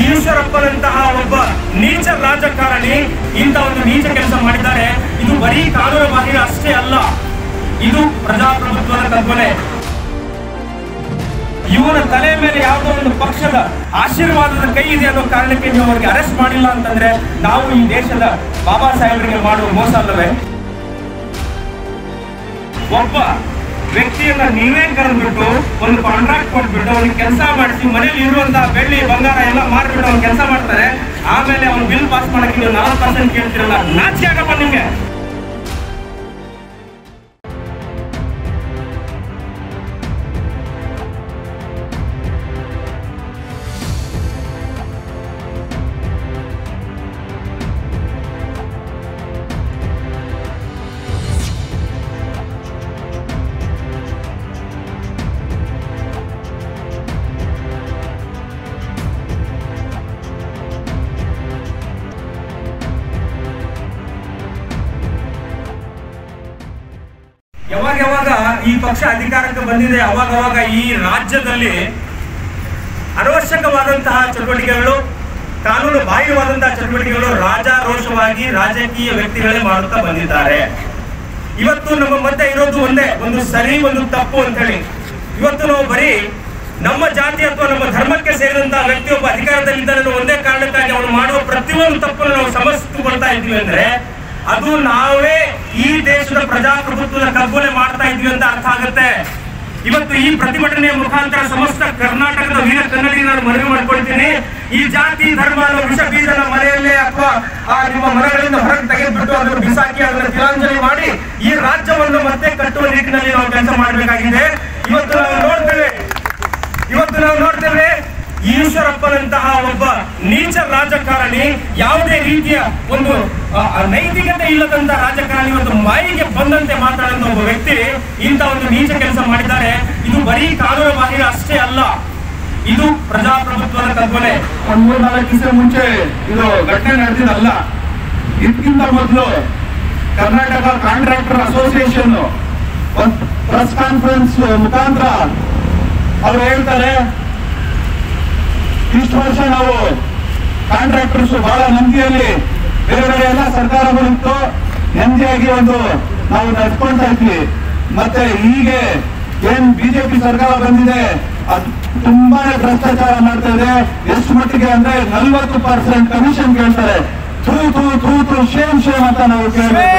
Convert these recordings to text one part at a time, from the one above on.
ಈಶ್ವರಪ್ಪನಂತಹ ಒಬ್ಬ ನೀಚ ರಾಜಕಾರಣಿ ಇಂಥ ಒಂದು ನೀಚ ಕೆಲಸ ಮಾಡಿದ್ದಾರೆ ಇದು ಬರೀ ಕಾನೂನು ಬಾಹಿರ ಅಷ್ಟೇ ಅಲ್ಲ ಇದು ಪ್ರಜಾಪ್ರಭುತ್ವದ ಕಲ್ಪನೆ ಇವನ ತಲೆ ಮೇಲೆ ಯಾವುದೋ ಒಂದು ಪಕ್ಷದ ಆಶೀರ್ವಾದದ ಕೈ ಇದೆ ಅನ್ನೋ ಕಾರಣಕ್ಕೆ ನೀವು ಅವರಿಗೆ ಅರೆಸ್ಟ್ ಮಾಡಿಲ್ಲ ಅಂತಂದ್ರೆ ನಾವು ಈ ದೇಶದ ಬಾಬಾ ಸಾಹೇಬರಿಗೆ ಮಾಡುವ ಮೋಸ ಅಲ್ಲವೇ ಒಬ್ಬ ವ್ಯಕ್ತಿಯನ್ನ ನೀವೇ ಕರೆದ್ಬಿಟ್ಟು ಒಂದು ಕಾಂಟ್ರಾಕ್ಟ್ ಕೊಟ್ಬಿಟ್ಟು ಅವ್ನಿಗೆ ಕೆಲಸ ಮಾಡಿಸಿ ಮನೇಲಿ ಇರುವಂತಹ ಬೆಳ್ಳಿ ಬಂಗಾರ ಎಲ್ಲ ಮಾರ್ಬಿಟ್ಟು ಅವ್ನು ಕೆಲಸ ಮಾಡ್ತಾರೆ ಆಮೇಲೆ ಅವ್ನು ಬಿಲ್ ಪಾಸ್ ಮಾಡಕ್ಕೆ ನೀವು ನಲವತ್ತು ಪರ್ಸೆಂಟ್ ಕೇಳ್ತಿರಲ್ಲ ನಾಚಿಕೆ ಆಗಪ್ಪ ನಿಮ್ಗೆ ಯಾವಾಗ ಯಾವಾಗ ಈ ಪಕ್ಷ ಅಧಿಕಾರಕ್ಕೆ ಬಂದಿದೆ ಅವಾಗ ಅವಾಗ ಈ ರಾಜ್ಯದಲ್ಲಿ ಅನವಶ್ಯಕವಾದಂತಹ ಚಟುವಟಿಕೆಗಳು ಕಾನೂನು ಬಾಹಿರವಾದಂತಹ ಚಟುವಟಿಕೆಗಳು ರಾಜಾರೋಷವಾಗಿ ರಾಜಕೀಯ ವ್ಯಕ್ತಿಗಳೇ ಮಾಡುತ್ತಾ ಬಂದಿದ್ದಾರೆ ಇವತ್ತು ನಮ್ಮ ಮಧ್ಯೆ ಇರೋದು ಒಂದೇ ಒಂದು ಸರಿ ಒಂದು ತಪ್ಪು ಅಂತ ಹೇಳಿ ಇವತ್ತು ನಾವು ಬರೀ ನಮ್ಮ ಜಾತಿ ಅಥವಾ ನಮ್ಮ ಧರ್ಮಕ್ಕೆ ಸೇರಿದಂತಹ ವ್ಯಕ್ತಿ ಒಬ್ಬ ಅಧಿಕಾರದಲ್ಲಿದ್ದಾನೆ ಅನ್ನೋ ಒಂದೇ ಕಾರಣಕ್ಕಾಗಿ ಅವನು ಮಾಡುವ ಪ್ರತಿಯೊಂದು ತಪ್ಪನ್ನು ನಾವು ಸಮರ್ಥಿಸಿಕೊಳ್ತಾ ಇದ್ದೀವಿ ಅಂದ್ರೆ ಅದು ನಾವೇ ಈ ದೇಶದ ಪ್ರಜಾಪ್ರಭುತ್ವದ ಕಲ್ಪನೆ ಮಾಡ್ತಾ ಇದ್ವಿ ಅಂತ ಅರ್ಥ ಆಗುತ್ತೆ ಇವತ್ತು ಈ ಪ್ರತಿಭಟನೆಯ ಮುಖಾಂತರ ಸಮಸ್ತ ಕರ್ನಾಟಕದ ವೀರ ಕನ್ನಡಿ ನಾನು ಮನವಿ ಮಾಡ್ಕೊಳ್ತೀನಿ ಈ ಜಾತಿ ಧರ್ಮ ಅನ್ನೋ ವಿಷ ಬೀಜನ ಮನೆಯಲ್ಲೇ ಅಥವಾ ಆ ನಿಮ್ಮ ಮನೆಗಳಿಂದ ಹೊರಗೆ ತೆಗೆದ್ಬಿಟ್ಟು ಅದನ್ನು ಬಿಸಾಕಿ ಅದನ್ನು ತಿಲಾಂಜಲಿ ಮಾಡಿ ಈ ರಾಜ್ಯವನ್ನು ಮತ್ತೆ ಕಟ್ಟುವ ನಿಟ್ಟಿನಲ್ಲಿ ನಾವು ಕೆಲಸ ಮಾಡಬೇಕಾಗಿದೆ ಇವತ್ತು ನಾವು ನೋಡ್ತೇವೆ ಇವತ್ತು ನಾವು ನೋಡ್ತೇವೆ ಈಶ್ವರಪ್ಪನಂತಹ ಒಬ್ಬ ನೀಚ ರಾಜಕಾರಣಿ ಯಾವುದೇ ರೀತಿಯ ಒಂದು ಆ, ಆ, ನೈತಿಕತೆ ಇಲ್ಲದಂತ ರಾಜಕಾರಣಿ ಒಂದು ಮಾಯಿಗೆ ಬಂದಂತೆ ಮಾತಾಡುವಂತ ಒಬ್ಬ ವ್ಯಕ್ತಿ ಇಂಥ ಒಂದು ನೀಚ ಕೆಲಸ ಮಾಡಿದ್ದಾರೆ ಇದು ಬರೀ ಕಾನೂನು ಬಾಹಿರ ಅಷ್ಟೇ ಅಲ್ಲ ಇದು ಪ್ರಜಾಪ್ರಭುತ್ವದ ಕಲ್ಪನೆ ಒಂದ್ ಮೂರ್ ನಾಲ್ಕು ದಿವಸ ಮುಂಚೆ ಇದು ಘಟನೆ ನಡೆದಿದ್ದಲ್ಲ ಇದಕ್ಕಿಂತ ಮೊದಲು ಕರ್ನಾಟಕ ಕಾಂಟ್ರಾಕ್ಟರ್ ಅಸೋಸಿಯೇಷನ್ ಒಂದು ಪ್ರೆಸ್ ಕಾನ್ಫರೆನ್ಸ್ ಮುಖಾಂತರ ಅವ್ರು ಹೇಳ್ತಾರೆ ಇಷ್ಟು ವರ್ಷ ನಾವು ಕಾಂಟ್ರಾಕ್ಟರ್ಸ್ ಬಹಳ ನೆಮ್ಮದಿಯಲ್ಲಿ ಬೇರೆ ಬೇರೆ ಎಲ್ಲ ಸರ್ಕಾರಗಳಿತ್ತು ನೆಮ್ಮದಿಯಾಗಿ ಒಂದು ನಾವು ನಡ್ಕೊಳ್ತಾ ಇದ್ವಿ ಮತ್ತೆ ಹೀಗೆ ಏನ್ ಬಿಜೆಪಿ ಸರ್ಕಾರ ಬಂದಿದೆ ಅದು ತುಂಬಾನೇ ಭ್ರಷ್ಟಾಚಾರ ಮಾಡ್ತಾ ಇದೆ ಎಷ್ಟು ಮಟ್ಟಿಗೆ ಅಂದ್ರೆ ನಲ್ವತ್ತು ಪರ್ಸೆಂಟ್ ಕಮಿಷನ್ ಕೇಳ್ತಾರೆ ಥೂ ಥೂ ಥೂ ಥೂ ಶೇಮ್ ಶೇಮ್ ಅಂತ ನಾವು ಕೇಳಬೇಕು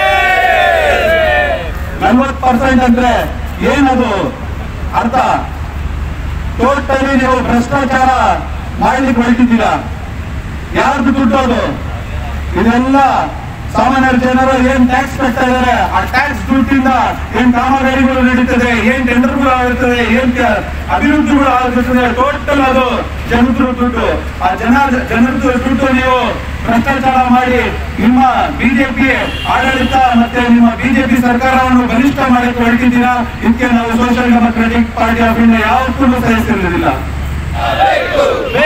ನಲ್ವತ್ತು ಪರ್ಸೆಂಟ್ ಅಂದ್ರೆ ಏನದು ಅರ್ಥ ಟೋಟಲಿ ನೀವು ಭ್ರಷ್ಟಾಚಾರ ಮಾಡ್ಲಿಕ್ಕೆ ಹೊರಟಿದ್ದೀರಾ ಯಾರ್ದು ದುಡ್ಡು ಅದು ಇದೆಲ್ಲ ಸಾಮಾನ್ಯ ಜನರು ಏನ್ ಟ್ಯಾಕ್ಸ್ ಕಟ್ತಾ ಇದಾರೆ ಆ ಟ್ಯಾಕ್ಸ್ ದುಡ್ಡಿಂದ ಏನ್ ಕಾಮಗಾರಿಗಳು ನಡೀತದೆ ಏನ್ ಟೆಂಡರ್ಗಳು ಆಗುತ್ತದೆ ಏನ್ ಕ- ಅಭಿವೃದ್ಧಿಗಳು ಆಗುತ್ತದೆ ಟೋಟಲ್ ಅದು ಜನರ ದುಡ್ಡು ಆ ಜನ ಜನರದ್ದು ದುಡ್ಡು ನೀವು ಭ್ರಷ್ಟಾಚಾರ ಮಾಡಿ ನಿಮ್ಮ ಬಿಜೆಪಿ ಆಡಳಿತ ಮತ್ತೆ ನಿಮ್ಮ ಬಿಜೆಪಿ ಸರ್ಕಾರವನ್ನು ಬಲಿಷ್ಠ ಮಾಡಕ್ಕೆ ಹೊರಟಿದ್ದೀರಾ ಇದಕ್ಕೆ ನಾವು social democratic party of India ಯಾವತ್ತೂ ಸಹಿಸಿರಲಿಲ್ಲ